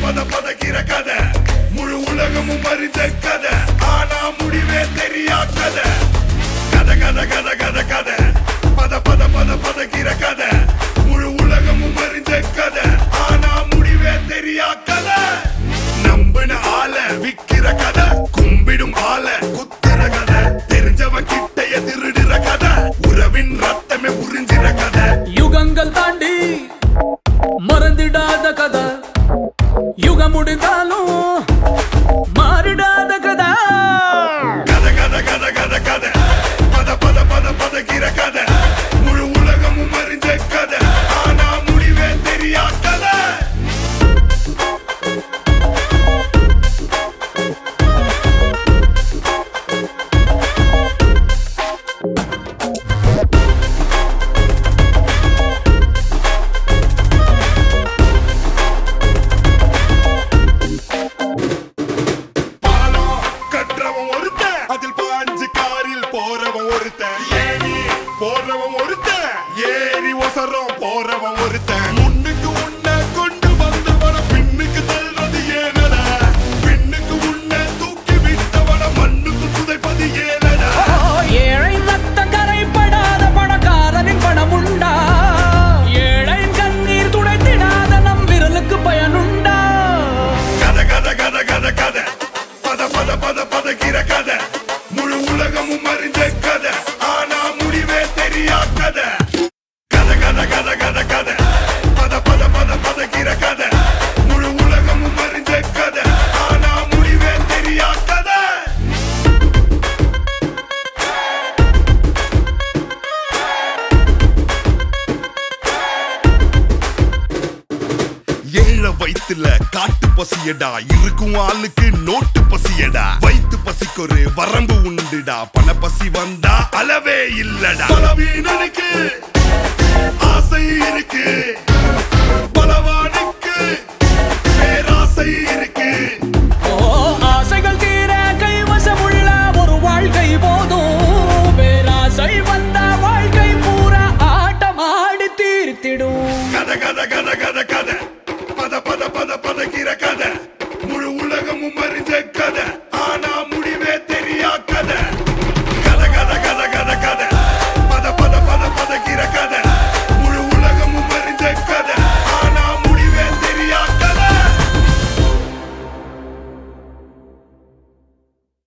பத பதக்கிற கதை முழு உலகமும் அறிந்த கதை ஆனா முடிவே தெரியா கதை கதை கதை கதை கதை கதை பத பத பத பதக்கிற கதை முழு உலகமும் அறிந்த கதை ஆனா முடிவே தெரியா கதை நம்பின ஆள விக்கிற கதை கும்பிடும் ஆள குத்துற கதை தெரிஞ்சவன் கிட்டைய திருடுற கதை உறவின் ரத்தமே உறிஞ்சிற கதை யுகங்கள் தாண்டி மறந்திடாத கதை யுகம் முடிந்தாலும் மாறிடாத கதை கதை கதை கதை கதை கதை பத பத பத பதக்கிற கதை முழு உலகமும் அறிஞ்ச கதை ஆனா முடிவே தெரியா கதை பாலம் கற்றவன் ஒருத்தன் அதில் பாஞ்சு காரில் போறவன் ஒருத்தன் ஏறி போறவன் ஒருத்தன் ஏறி ஒசரம் போறவன் ஒருத்தன் முன்னுக்கு உன்னை கொண்டு வந்தவன பின்னுக்கு தள்ளுறது ஏனடா பின்னுக்கு உன்னை தூக்கி விட்டவன மண்ணுக்கு புதைப்பது ஏனடா ஏழை ரத்தம் கரைப்படாத பணக்காரனின் பணம் உண்டா ஏழை கண்ணீர் துடைத்திடாத நம் விரலுக்கு பயனுண்டா கதை கதை கதை கதை கதை பத பத பத பதக்கிற கதை முழு உலகமும் அறிந்த கதை ஆனா முடிவே தெரியா கதை கதை கதை கதை கதை கதை பத பத பத பதக்கிற கதை முழு உலகமும் அறிந்த கதை ஆனா முடிவே தெரியா கதை ஏழ வயித்துல காட்டு பசியடா இருக்கும் ஆளுக்கு நோட்டு பசியடா வயித்து பசிக்கொரு வரம்பு உண்டுடா பண பசி வந்தா அளவே இல்லடா பலவீனனுக்கு ஆசை இருக்கு பலவானுக்கு பேராசை இருக்கு